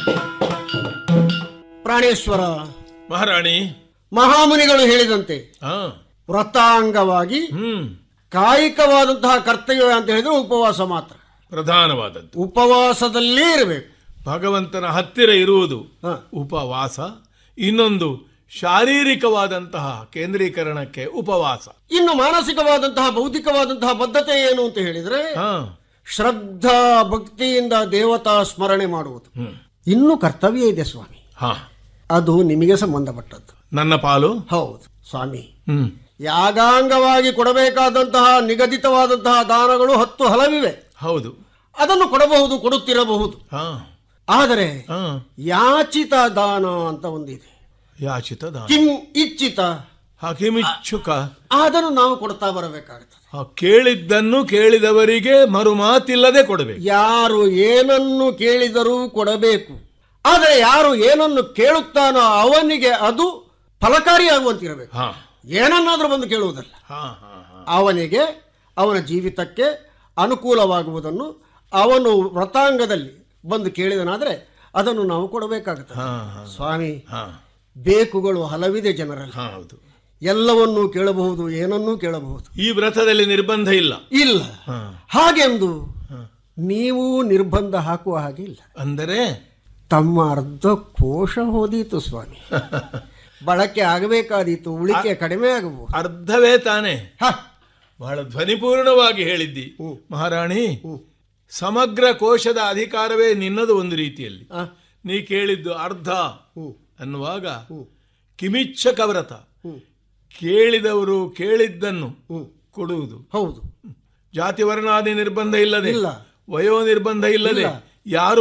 ಪ್ರಾಣೇಶ್ವರ ಮಹಾರಾಣಿ ಮಹಾಮುನಿಗಳು ಹೇಳಿದಂತೆ ಹಾ ವ್ರತಾಂಗವಾಗಿ ಹ್ಮ್ ಕಾಯಿಕವಾದಂತಹ ಕರ್ತವ್ಯ ಅಂತ ಹೇಳಿದ್ರೆ ಉಪವಾಸ ಮಾತ್ರ ಪ್ರಧಾನವಾದದ್ದು ಉಪವಾಸದಲ್ಲೇ ಇರಬೇಕು ಭಗವಂತನ ಹತ್ತಿರ ಇರುವುದು ಹ. ಉಪವಾಸ ಇನ್ನೊಂದು ಶಾರೀರಿಕವಾದಂತಹ ಕೇಂದ್ರೀಕರಣಕ್ಕೆ ಉಪವಾಸ ಇನ್ನು ಮಾನಸಿಕವಾದಂತಹ ಬೌದ್ಧಿಕವಾದಂತಹ ಬದ್ಧತೆ ಏನು ಅಂತ ಹೇಳಿದ್ರೆ ಹಾ ಶ್ರದ್ಧಾ ಭಕ್ತಿಯಿಂದ ದೇವತಾ ಸ್ಮರಣೆ ಮಾಡುವುದು ಹ್ಮ್ ಇನ್ನು ಕರ್ತವ್ಯ ಇದೆ ಸ್ವಾಮಿ ಹಾ ಅದು ನಿಮಗೆ ಸಂಬಂಧಪಟ್ಟದ್ದು ನನ್ನ ಪಾಲು ಹೌದು ಸ್ವಾಮಿ ಹ್ಮ್ ಯಾಗಾಂಗವಾಗಿ ಕೊಡಬೇಕಾದಂತಹ ನಿಗದಿತವಾದಂತಹ ದಾನಗಳು ಹತ್ತು ಹಲವಿವೆ ಹೌದು ಅದನ್ನು ಕೊಡಬಹುದು ಕೊಡುತ್ತಿರಬಹುದು ಹಾ ಆದರೆ ಹಾ ಯಾಚಿತ ದಾನ ಅಂತ ಒಂದಿದೆ ಯಾಚಿತ ದಾನ ಕಿಂ ಇಚ್ಛಿತ ಹಕಿಮಿಚ್ಛುಕ ಅದನ್ನು ನಾವು ಕೊಡ್ತಾ ಬರಬೇಕಾಗುತ್ತದೆ ಆ ಕೇಳಿದ್ದನ್ನು ಕೇಳಿದವರಿಗೆ ಮರು ಮಾತಿಲ್ಲದೆ ಕೊಡಬೇಕು ಯಾರು ಏನನ್ನು ಕೇಳಿದರೂ ಕೊಡಬೇಕು ಆದರೆ ಯಾರು ಏನನ್ನು ಕೇಳುತ್ತಾನೋ ಅವನಿಗೆ ಅದು ಫಲಕಾರಿಯಾಗುವಂತಿರಬೇಕು ಹಾ ಏನನ್ನಾದ್ರೂ ಬಂದು ಕೇಳುವುದಲ್ಲ ಹಾ ಹಾ ಹಾ ಅವನಿಗೆ ಅವನ ಜೀವಿತಕ್ಕೆ ಅನುಕೂಲವಾಗುವುದನ್ನು ಅವನು ವ್ರತಾಂಗದಲ್ಲಿ ಬಂದು ಕೇಳಿದನಾದರೆ ಅದನ್ನು ನಾವು ಕೊಡಬೇಕಾಗುತ್ತದೆ ಹಾ ಹಾ ಸ್ವಾಮಿ ಹಾ ಬೇಕುಗಳು ಹಲವಿದೆ ಜನರಲ್ಲಿ ಹಾ ಹೌದು ಎಲ್ಲವನ್ನೂ ಕೇಳಬಹುದು ಏನನ್ನೂ ಕೇಳಬಹುದು ಈ ವ್ರತದಲ್ಲಿ ನಿರ್ಬಂಧ ಇಲ್ಲ ಇಲ್ಲ ಹಾ ಹಾಗೆಂದು ಹಾ. ನೀವು ನಿರ್ಬಂಧ ಹಾಕುವ ಹಾಗೆ ಇಲ್ಲ ಅಂದರೆ ತಮ್ಮ ಅರ್ಧ ಕೋಶ ಹೋದೀತು ಸ್ವಾಮಿ ಬಳಕೆ ಆಗಬೇಕಾದೀತು ಉಳಿಕೆ ಕಡಿಮೆ ಆಗಬಹುದು ಅರ್ಧವೇ ತಾನೇ ಹ, ಬಹಳ ಧ್ವನಿಪೂರ್ಣವಾಗಿ ಹೇಳಿದ್ದಿ ಮಹಾರಾಣಿ ಸಮಗ್ರ ಕೋಶದ ಅಧಿಕಾರವೇ ನಿನ್ನದು ಒಂದು ರೀತಿಯಲ್ಲಿ ಆ, ನೀ ಕೇಳಿದ್ದು ಅರ್ಧ ಹ್ಮ್, ಅನ್ನುವಾಗ ಕಿಮಿಚ್ಛಕ ವ್ರತ ಹ್ಮ್, ಕೇಳಿದವರು ಕೇಳಿದ್ದನ್ನು ಹ್ಮ್. ಕೊಡುವುದು ಹೌದು ಜಾತಿ ವರ್ಣಾದಿ ನಿರ್ಬಂಧ ಇಲ್ಲದೆ ಇಲ್ಲ. ವಯೋ ನಿರ್ಬಂಧ ಇಲ್ಲದೆ ಇಲ್ಲ. ಯಾರು